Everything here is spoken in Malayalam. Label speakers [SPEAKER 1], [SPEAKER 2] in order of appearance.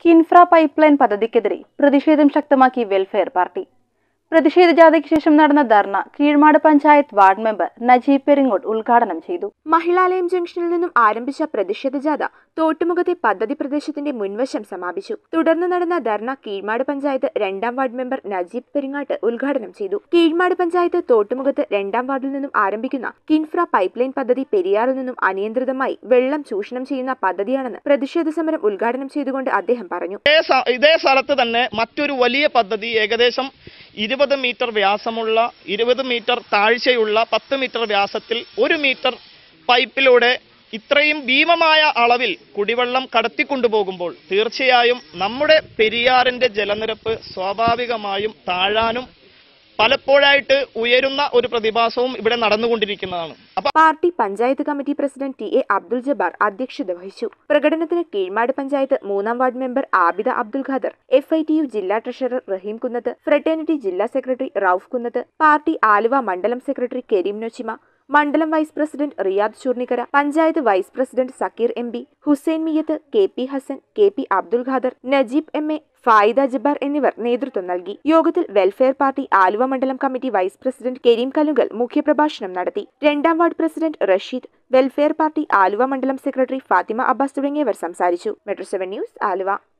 [SPEAKER 1] കിൻഫ്ര പൈപ്പ് ലൈൻ പദ്ധതിക്കെതിരെ പ്രതിഷേധം ശക്തമാക്കി വെൽഫെയർ പാർട്ടി പ്രതിഷേധ ജാഥയ്ക്ക് ശേഷം നടന്ന ധർണ കീഴ്മാട് പഞ്ചായത്ത് വാർഡ് മെമ്പർ നജീബ് പെരിങ്ങോട്ട് ഉദ്ഘാടനം ചെയ്തു
[SPEAKER 2] മഹിളാലയം ജംഗ്ഷനിൽ നിന്നും ആരംഭിച്ച പ്രതിഷേധ ജാഥ തോട്ടുമുഖത്തെ പദ്ധതി പ്രദേശത്തിന്റെ മുൻവശം സമാപിച്ചു തുടർന്ന് നടന്ന ധർണ കീഴ്മാട് പഞ്ചായത്ത് രണ്ടാം വാർഡ് മെമ്പർ നജീബ് പെരിങ്ങാട്ട് ഉദ്ഘാടനം ചെയ്തു കീഴ്മാട് പഞ്ചായത്ത് തോട്ടുമുഖത്ത് രണ്ടാം വാർഡിൽ നിന്നും ആരംഭിക്കുന്ന കിൻഫ്ര പൈപ്പ് ലൈൻ പദ്ധതി പെരിയാറിൽ നിന്നും അനിയന്ത്രിതമായി വെള്ളം ചൂഷണം ചെയ്യുന്ന പദ്ധതിയാണെന്ന് പ്രതിഷേധ സമരം ഉദ്ഘാടനം ചെയ്തുകൊണ്ട് അദ്ദേഹം പറഞ്ഞു
[SPEAKER 3] ഇതേ സ- ഇതേ സ്ഥലത്ത് തന്നെ മറ്റൊരു വലിയ പദ്ധതി ഏകദേശം ഇരുപത് മീറ്റർ വ്യാസമുള്ള ഇരുപത് മീറ്റർ താഴ്ചയുള്ള പത്ത് മീറ്റർ വ്യാസത്തിൽ ഒരു മീറ്റർ പൈപ്പിലൂടെ ഇത്രയും ഭീമമായ അളവിൽ കുടിവെള്ളം കടത്തിക്കൊണ്ടുപോകുമ്പോൾ തീർച്ചയായും നമ്മുടെ പെരിയാറിന്റെ ജലനിരപ്പ് സ്വാഭാവികമായും താഴാനും പലപ്പോഴായിട്ട് ഉയരുന്ന ഒരു പ്രതിഭാസവും ഇവിടെ നടന്നുകൊണ്ടിരിക്കുന്നതാണ് അപ്പൊ
[SPEAKER 2] party panchayat committee president T A Abdul Jabbar അധ്യക്ഷത വഹിച്ചു പ്രകടനത്തിന് കീഴ്മാട് പഞ്ചായത്ത് മൂന്നാം ward member Abida Abdul Khader F I T U ജില്ലാ ട്രഷറർ റഹീം കുന്നത്ത് ഫ്രട്ടേണിറ്റി ജില്ലാ സെക്രട്ടറി റൌഫ് കുന്നത്ത് പാർട്ടി ആലുവ മണ്ഡലം സെക്രട്ടറി കരീം നൊച്ചിമ മണ്ഡലം vice president Riyad Choornikkara panchayat vice president Sakeer M P Hussain Miyath K P Hassan K P Abdul Khader Najeeb M A Faida Jabbar എന്നിവർ നേതൃത്വം നൽകി യോഗത്തിൽ വെൽഫെയർ പാർട്ടി ആലുവ മണ്ഡലം committee vice president Kareem Kalungal മുഖ്യപ്രഭാഷണം നടത്തി രണ്ടാം ward president Rasheed welfare party Aluva മണ്ഡലം സെക്രട്ടറി ഫാത്തിമ അബ്ബാസ് തുടങ്ങിയവർ സംസാരിച്ചു മെട്രോ സെവൻ ന്യൂസ് ആലുവ